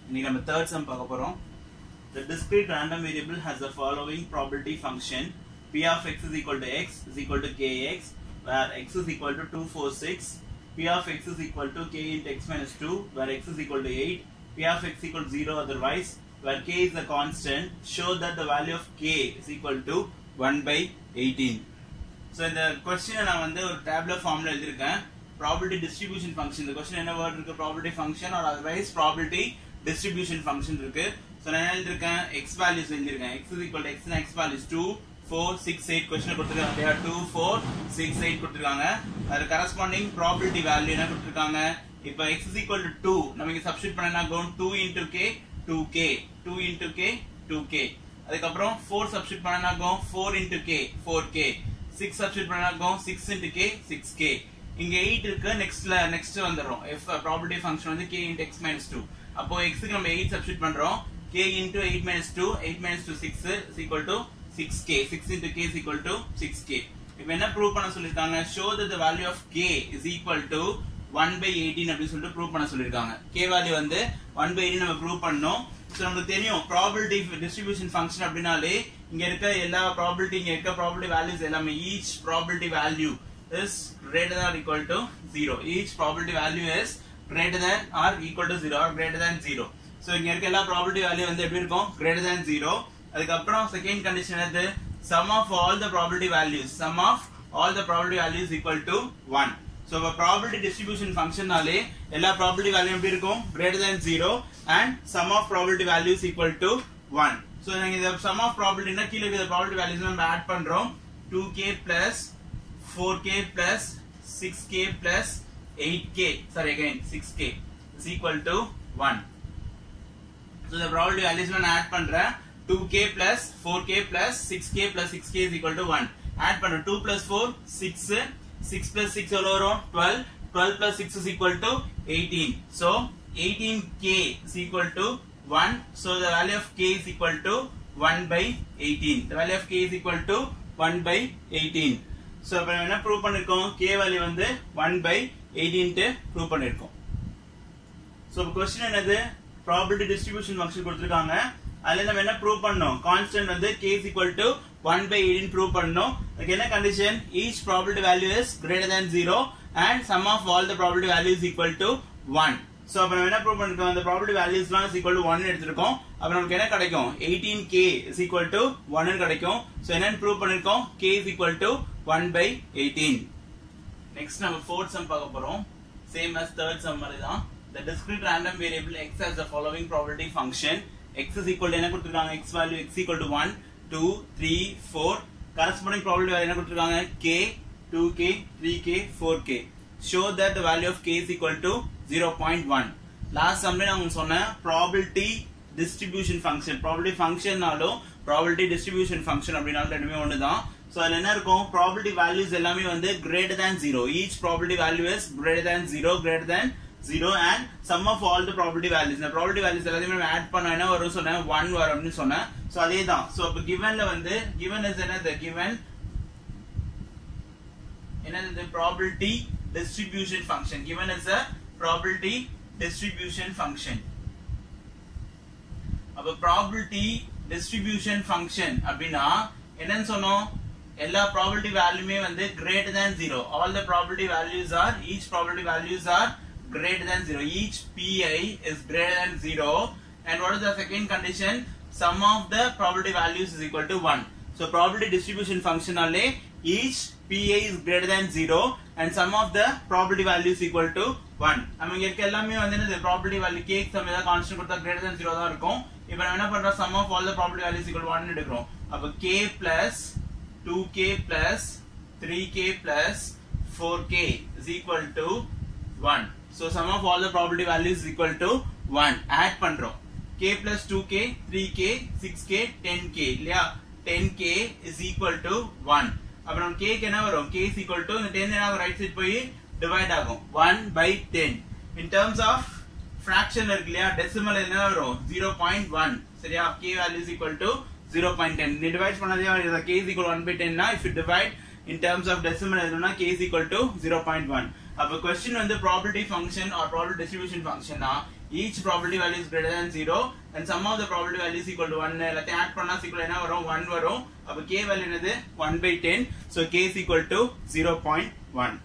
இன்னைக்கு நம்ம third sum பார்க்க போறோம் The discrete random variable has the following probability function p of x is equal to x is equal to kx where x is equal to 246 p of x is equal to k into x minus 2 where x is equal to 8 p of x equal to 0 otherwise where k is the constant show that the value of k is equal to 1 by 18 so இந்த கொஸ்டினை நான் வந்து ஒரு tablet ஃபார்ம்ல எழுதியிருக்கேன் probability distribution function இந்த question என்ன word இருக்கு probability function or otherwise probability distribution function இருக்கு ஸோ நான் என்ன எழுதியிருக்கேன் எக்ஸ் வேல்யூஸ் எழுதியிருக்கேன் x is equal x x values two four six eight question கொடுத்துருக்காங்க இல்லையா டூ ஃபோர் சிக்ஸ் எயிட் கொடுத்துருக்காங்க அது கரஸ்பாண்டிங் ப்ராபிலிட்டி வேல்யூ என்ன கொடுத்துருக்காங்க இப்போ x is equal to two நம்ம இங்க சப்ஸ்டிட் பண்ண என்ன ஆகும் two into k two k two into k two k அதுக்கப்புறம் ஃபோர் சப்ஸ்டிட் பண்ண என்ன ஆகும் four into k four k six substitute பண்ண ஆகும் six into k six k இங்க எயிட் இருக்கு நெக்ஸ்ட்ல நெக்ஸ்ட் வந்துடும் எஃப் ப்ராபர்ட்டி ஃபங்க்ஷன் வந்து k into x minus two அப்போ எக்ஸுக்கு நம்ம எயிட் சப்ஸ்டிட் பண்றோம் k into eight minus two eight minus two six is equal to six k six into k is equal to six k இப்போ என்ன prove பண்ண சொல்லிருக்காங்க show the value of k is equal to one by eighteen அப்படின்னு சொல்லிட்டு prove பண்ண சொல்லிருக்காங்க k value வந்து one by eighteen நம்ம ப்ரூவ் பண்ணோம் ஸோ நமக்கு தெரியும் ப்ராபிலிட்டி டிஸ்ட்ரிபியூஷன் ஃபங்க்ஷன் அப்படின்னாலே இங்க இருக்க எல்லா ப்ராபிலிட்டி இங்க இருக்க ப்ராபிலிட்டி வேல்யூஸ் எல்லாமே each probability value is greater than equal to 0 each probability value is greater than or equal to 0 or greater than 0 so இங்க இருக்க எல்லா probability value வந்து எப்படி இருக்கும் greater than 0 அதுக்கப்புறம் செகண்ட் கண்டிஷன் என்னது sum of all the probability values sum of all the probability values equal to 1 so இப்போ probability distribution functionனாலே எல்லா probability value எப்படி இருக்கும் greater than 0 and sum of probability values equal to 1 so நீங்க இந்த sum of probability னா கீழ இருக்க probability values நம்ம ஆட் பண்றோம் 2k plus 4k plus 6k plus 8k sorry again 6k is equal to 1 so the probability values நான் add பண்றேன் 2k plus 4k plus 6k plus 6k is equal to 1 add பண்றேன் 2 plus 4 6 6 plus 6 எவ்வளவு வரும் 12 12 plus 6 is equal to 18 so 18k is equal to 1 so the value of k is equal to 1 by 18 the value of k is equal to 1 by 18 so இப்போ என்ன prove பண்ணிருக்கோம் k value வந்து one by எயிட்டீன்ட்டு prove பண்ணிருக்கோம் so இப்போ question என்னது probability distribution function கொடுத்துருக்காங்க அதுல நம்ம என்ன ப்ரூவ் பண்ணோம் கான்ஸ்டன்ட் வந்து k is equal to one by eighteen prove பண்ணோம் அதுக்கு என்ன condition each probability value is greater than zero and sum of all the probability value is equal to one so அப்ப நம்ம என்ன ப்ரூவ் பண்ணிருக்கோம் அந்த ப்ராபர்ட்டி வேல்யூஸ்லாம் இஸ் ஈக்குவல் டு 1 எடுத்திருக்கோம் அப்ப நமக்கு என்ன கிடைக்கும் 18k இஸ் ஈக்குவல் டு 1 கிடைக்கும் சோ என்னன்னு ப்ரூவ் பண்ணிருக்கோம் k is equal to 1 by 18 next நம்ம ஃபோர்த் சம் பார்க்க போறோம் சேம் as third sum மாதிரி தான் the discrete random variable x has the following probability function x is equal to என்ன கொடுத்திருக்காங்க x value x equal to 1 2 3 4 corresponding probability value என்ன கொடுத்திருக்காங்க k 2k 3k 4k show that the value of k is equal to 0.1 last சம்ல நான் உங்களுக்கு சொன்னேன் probability distribution function probability ஃபங்க்ஷன்னாலும் probability distribution function அப்படின்னாலும் ரெண்டுமே ஒன்று தான் ஸோ அதில் என்ன இருக்கும் ப்ராபிலிட்டி வேல்யூஸ் எல்லாமே வந்து greater than zero each probability value is greater than zero greater than zero and sum of all the probability values இந்த ப்ராபிலிட்டி வேல்யூஸ் எல்லாத்தையுமே நம்ம ஆட் பண்ண என்ன வரும் சொன்னேன் ஒன் வரும் அப்படின்னு சொன்னேன் ஸோ அதே தான் ஸோ இப்போ கிவன்ல வந்து கிவன் இஸ் என்னது கிவன் என்னது probability distribution function given as a probability distribution function அப்ப probability distribution function அப்படின்னா என்னன்னு சொன்னோம் எல்லா probability வேல்யூமே வந்து greater than 0 all the probability values are each probability values are greater than 0 each pi is greater than 0 and what is the second condition sum of the probability values is equal to 1 so probability distribution function alle each PA is greater than 0 and sum of the probability value is equal to 1 நம்ம இங்க இருக்க எல்லாமே வந்து என்னது probability value k sum ஏதாவது constant கொடுத்தா greater than 0 தான் இருக்கும் இப்போ நம்ம என்ன பண்றோம் sum of all the probability values equal to 1 எடுக்கிறோம் அப்ப k plus 2k plus 3k plus 4k is equal to 1 so sum of all the probability values is equal to 1 add பண்றோம் k plus 2k 3k 6k 10k இல்லையா 10k is equal to 1 அப்புறம் கேக்கு என்ன வரும் k is equal to இந்த 10 என்ன ஆகும் right side போய் divide ஆகும் 1 by 10 in terms of fraction இருக்கு இல்லையா டெசிமல் என்ன வரும் 0.1 சரியா k value is equal to 0.10 நீ டிவைட் பண்ணதே k is equal to 1 by 10 னா if you divide in terms of decimal எழுதணும்னா k is equal to 0.1 அப்ப கொஸ்டின் வந்து probability function or probability distribution ஃபங்க்ஷனா each probability value is greater than 0 and sum of the probability value is equal to 1 எல்லாத்தையும் add பண்ணா equal என்ன வரும் 1 வரும் அப்ப k வேல்யூ என்னது 1 by 10 so k is equal to 0.1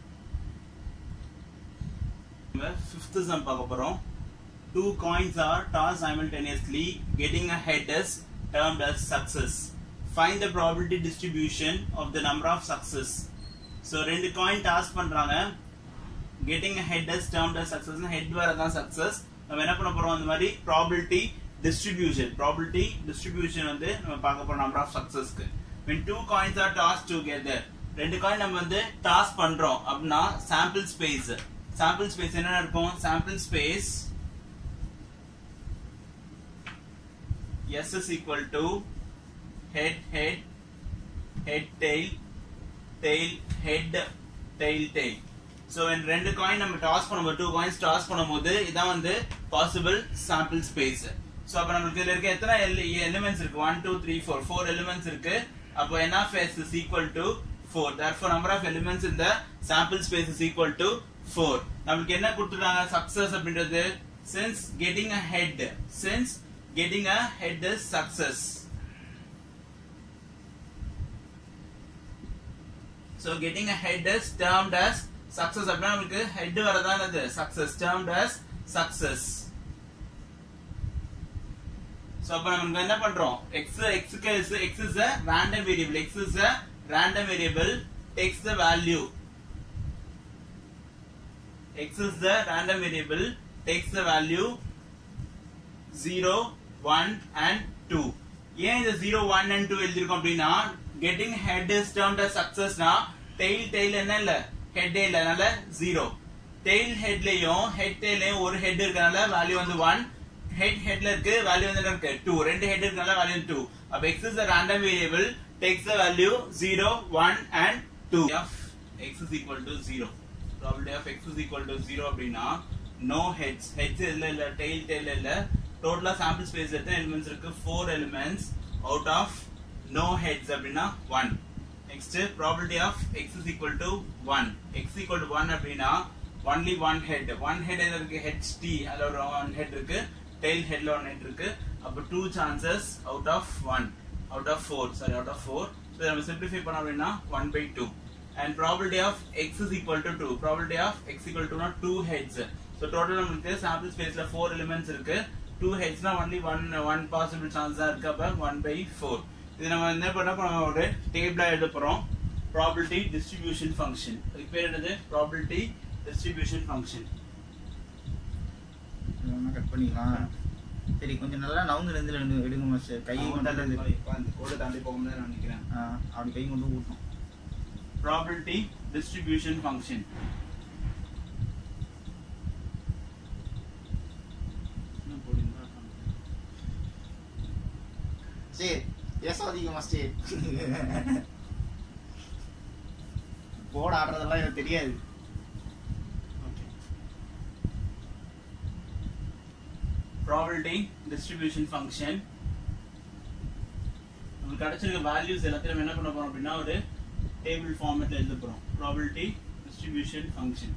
fifth sum பார்க்க போறோம் two coins are tossed simultaneously getting a head is termed as success find the probability distribution of the number of success so ரெண்டு coin toss பண்றாங்க getting a head is termed as success head வரதான் success நம்ம என்ன பண்ண போறோம் அந்த மாதிரி probability distribution probability distribution வந்து நம்ம பார்க்க போறோம் number of successக்கு when two coins are tossed together ரெண்டு காயின் நம்ம வந்து டாஸ் பண்றோம் அப்படின்னா sample space sample space என்ன இருக்கும் sample space S is equal to head head head tail tail head tail tail so ரெண்டு காயின் நம்ம டாஸ் பண்ணும்போது டூ காயின்ஸ் டாஸ் பண்ணும்போது இதான் வந்து பாசிபிள் சாம்பிள் ஸ்பேஸ் ஸோ அப்போ நம்மளுக்கு இதில் இருக்க எத்தனை எலிமெண்ட்ஸ் இருக்கு one two three four four elements இருக்கு அப்போ n of s is equal to four therefore number of elements இந்த sample space is equal to four நம்மளுக்கு என்ன கொடுத்துருக்காங்க சக்சஸ் அப்படின்றது since getting a head since getting a head is success So getting a head is termed as success அப்படின்னா நமக்கு head வரதான் அது success termed as success so அப்ப நம்ம என்ன பண்றோம் x x க்கு is x is a random variable x is a random variable takes the value x is the random variable takes the value 0 1 and 2 ஏன் இந்த 0 1 and 2 எழுதிருக்கோம் அப்படின்னா getting head is termed as success னா tail tail என்ன இல்ல head இல்ல அதனால 0 tail headலயும் head tailலயும் ஒரு head இருக்கனால வேல்யூ வந்து 1 head headல இருக்கு வேல்யூ வந்து என்ன இருக்கு 2 ரெண்டு head இருக்கனால வேல்யூ 2 அப்ப x is a random variable takes the value 0 1 and 2 of x is equal to 0 probability of x is equal to 0 அப்படின்னா no heads heads இல்ல இல்ல tail tail இல்ல டோட்டலா சாம்பிள் ஸ்பேஸ் எத்தனை எலிமெண்ட்ஸ் இருக்கு 4 elements out of no heads அப்படின்னா 1 next probability of x is equal to 1 x equal to 1 அப்படின்னா only one head one head எது இருக்கு head t அதுல ஒரு one head இருக்கு tail headல one head இருக்கு அப்ப two chances out of 1 out of 4 sorry out of 4 so நம்ம simplify பண்ணோம் அப்படின்னா 1 by 2 and probability of x is equal to 2 probability of x equal to not 2 heads so total நமக்கு sample spaceல 4 elements இருக்கு 2 headsனா only one one possible chance தான் இருக்கு அப்ப 1 by 4 இது நம்ம என்ன பண்ண போறோம் ஒரு டேபிளா எழுத போறோம் ப்ராபிலிட்டி டிஸ்ட்ரிபியூஷன் ஃபங்க்ஷன் இதுக்கு பேர் என்னது ப்ராபிலிட்டி டிஸ்ட்ரிபியூஷன் ஃபங்க்ஷன் கட் பண்ணிக்கலாம் சரி கொஞ்சம் நல்லா நவுந்து இருந்து எடுங்க எடுங்க மாஸ்டர் கை கொண்டு வந்து கோடு தாண்டி போக முடியாது நான் நினைக்கிறேன் ஆ, அப்படி கை கொண்டு ஊட்டணும் ப்ராபிலிட்டி டிஸ்ட்ரிபியூஷன் ஃபங்க்ஷன் சரி எஸ் அதிகம் மாஸ்டர் போர்டு ஆடுறதெல்லாம் எனக்கு தெரியாது ப்ராபிலிட்டி டிஸ்ட்ரிபியூஷன் ஃபங்க்ஷன் நமக்கு கிடைச்சிருக்க வேல்யூஸ் எல்லாத்தையும் நம்ம என்ன பண்ண போறோம் அப்படின்னா ஒரு டேபிள் ஃபார்மேட்ல எழுத போறோம் ப்ராபிலிட்டி டிஸ்ட்ரிபியூஷன் ஃபங்க்ஷன்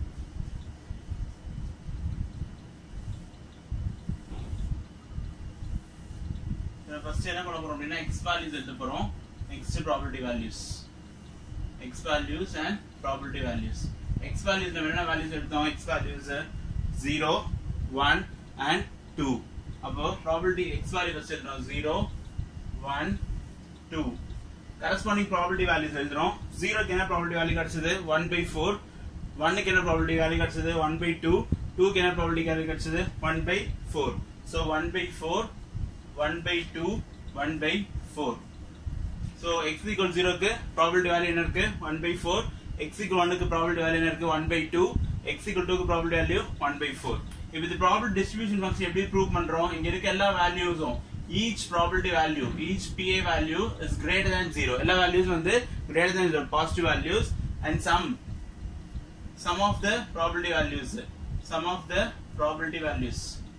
ஃபர்ஸ்ட் என்ன பண்ண போறோம் அப்படின்னா எக்ஸ் வேல்யூஸ் எழுத போறோம் next probability values x values and probability values x values நம்ம என்ன வேல்யூஸ் எடுத்தோம் x values zero one and two அப்போ ப்ராபிலிட்டி எக்ஸ் வேல்யூ ஃபர்ஸ்ட் எழுதுறோம் zero one two corresponding probability values எழுதுறோம் ஜீரோக்கு என்ன ப்ராபிலிட்டி வேல்யூ கிடைச்சது ஒன் பை ஃபோர் ஒன்னுக்கு என்ன ப்ராபிலிட்டி வேல்யூ கிடைச்சது ஒன் பை டூ டூக்கு என்ன ப்ராபிலிட்டி வேல்யூ கிடைச்சது one by four so one by four one by two one by four so x equal ஜீரோக்கு ப்ராபிலிட்டி வேல்யூ என்ன இருக்கு one by four x equal ஒன்னுக்கு ப்ராபிலிட்டி வேல்யூ என்ன இருக்கு one by two x equal டூக்கு probability value one by four இப்போ இது probability distribution function எப்படி ப்ரூவ் பண்றோம் இங்க இருக்க எல்லா வேல்யூஸும் each probability value each PA value is greater than zero எல்லா values வந்து greater than zero positive values and some sum of the probability values sum of the probability values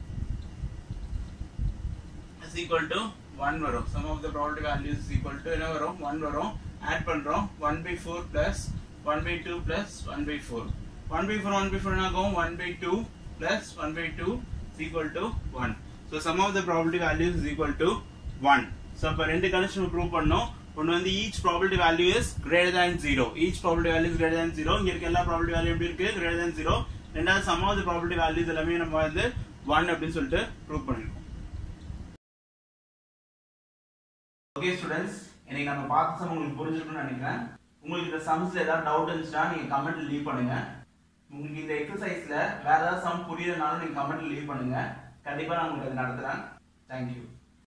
is equal to 1 வரும் sum of the probability values is equal to என்ன வரும் 1 வரும் add பண்றோம் 1 by 4 plus 1 by 2 plus 1 by 4 1 by 4 1 by 4 என்ன ஆகும் 1 by 2 plus 1 by 2 is equal to 1 so sum of the probability values is equal to 1 so அப்ப ரெண்டு condition prove பண்ணோம் ஒன்னு வந்து each probability value is greater than 0 each probability value is greater than 0 இங்க இருக்க எல்லா probability value எப்படி இருக்கு greater than 0 ரெண்டாவது sum of the probability values எல்லாமே நம்ம வந்து 1 அப்படின்னு சொல்லிட்டு ப்ரூவ் பண்ணிருக்கோம் ஓகே ஸ்டூடெண்ட்ஸ் இன்னைக்கு நம்ம பார்த்த சம் உங்களுக்கு புரிஞ்சிருக்கும்னு நினைக்கிறேன் உங்களுக்கு இந்த சம்ஸ்ல ஏதாவது டவுட் இருந்துச்சுன்னா நீங்க கமெண்ட்ல லீவ் பண்ணுங்க உங்களுக்கு இந்த எக்ஸசைஸ்ல வேற ஏதாவது சம் புரியலனாலும் நீங்க கமெண்ட்ல லீவ் பண்ணுங்க கண்டிப்பா நான் உங்களுக்கு அது நடத்துறேன் தேங்க்யூ